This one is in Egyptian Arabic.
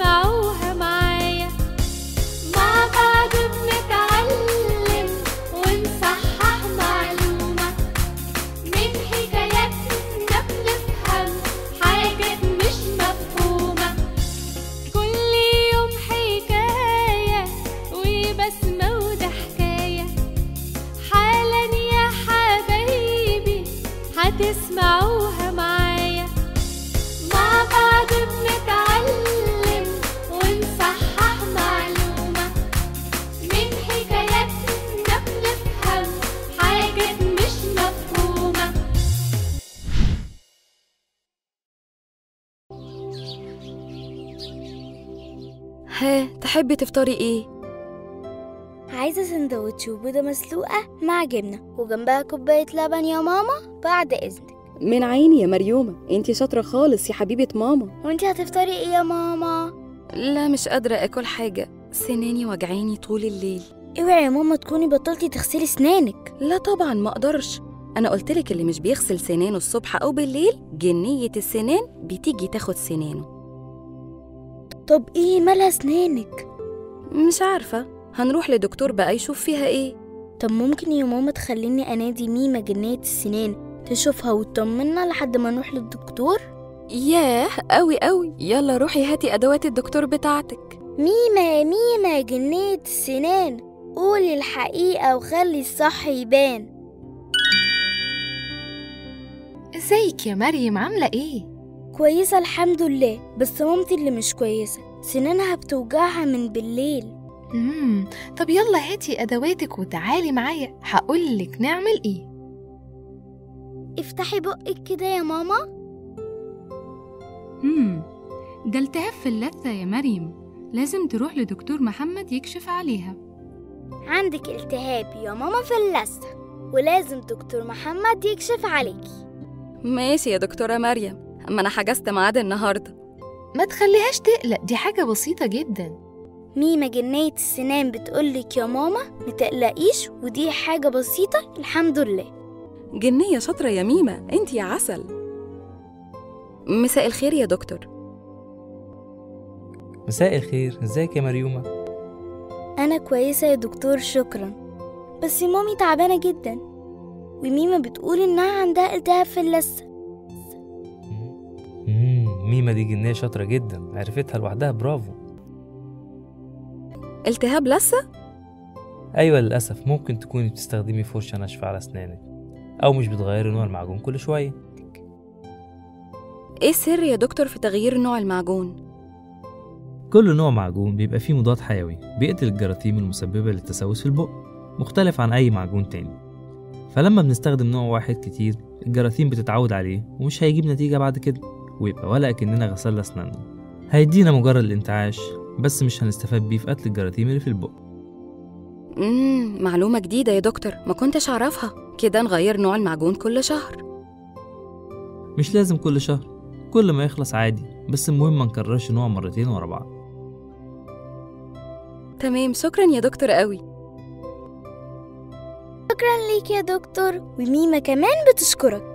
هتسمعوها معايا مع بعض بنتعلم ونصحح معلومة من حكاياتنا بنفهم حاجات مش مفهومة كل يوم حكاية وبسمة وده حكاية حالا يا حبايبي هتسمعوها معايا مع بعض بنتعلم ونصحح معلومة من حكاياتنا بنفهم حاجات مش مفهومة ها تحبي تفطري ايه عايزة سندوتش وبيضة مسلوقة مع جبنة وجنبها كوباية لبن يا ماما بعد إذنك من عيني يا مريومة انتي شاطرة خالص يا حبيبة ماما وانتي هتفطري ايه يا ماما؟ لا مش قادرة اكل حاجة سناني وجعاني طول الليل اوعي يا ماما تكوني بطلتي تغسلي سنانك لا طبعا ما اقدرش انا قلتلك اللي مش بيغسل سنانه الصبح او بالليل جنية السنان بتيجي تاخد سنانه طب ايه مالها سنانك؟ مش عارفة هنروح لدكتور بقى يشوف فيها ايه طب ممكن يا ماما تخليني انادي ميمة جنية السنان تشوفها وتطمنا لحد ما نروح للدكتور؟ ياه قوي قوي يلا روحي هاتي ادوات الدكتور بتاعتك ميمة يا ميمة جنية السنان قولي الحقيقة وخلي الصح يبان ازيك يا مريم عاملة ايه؟ كويسة الحمد لله بس مامتي اللي مش كويسة سنانها بتوجعها من بالليل مم. طب يلا هاتي ادواتك وتعالي معايا هقولك نعمل ايه افتحي بقك كده يا ماما مم. ده التهاب في اللثة يا مريم لازم تروح لدكتور محمد يكشف عليها عندك التهاب يا ماما في اللثة ولازم دكتور محمد يكشف عليكي ماشي يا دكتورة مريم اما انا حجزت ميعاد النهاردة ما تخليهاش تقلق دي حاجة بسيطة جدا ميمة جنية السنان بتقولك يا ماما متقلقيش ودي حاجة بسيطة الحمد لله جنية شاطرة يا ميمة انتي يا عسل مساء الخير يا دكتور مساء الخير ازيك يا مريومة أنا كويسة يا دكتور شكرا بس مامي تعبانة جدا وميمة بتقول إنها عندها التهاب في اللثة مم. ميمة دي جنية شاطرة جدا عرفتها لوحدها برافو التهاب لثة أيوة للأسف ممكن تكوني بتستخدمي فرشة ناشفة على أسنانك أو مش بتغيري نوع المعجون كل شوية ايه السر يا دكتور في تغيير نوع المعجون كل نوع معجون بيبقى فيه مضاد حيوي بيقتل الجراثيم المسببة للتسوس في البق مختلف عن أي معجون تاني فلما بنستخدم نوع واحد كتير الجراثيم بتتعود عليه ومش هيجيب نتيجة بعد كده ويبقى ولا أكننا غسلنا أسناننا هيدينا مجرد الانتعاش بس مش هنستفاد بيه في قتل الجراثيم اللي في البق امم معلومة جديدة يا دكتور ما كنتش اعرفها كده نغير نوع المعجون كل شهر مش لازم كل شهر كل ما يخلص عادي بس المهم ما نكررش نوع مرتين ورا بعض تمام شكرا يا دكتور قوي شكرا ليك يا دكتور وميمة كمان بتشكرك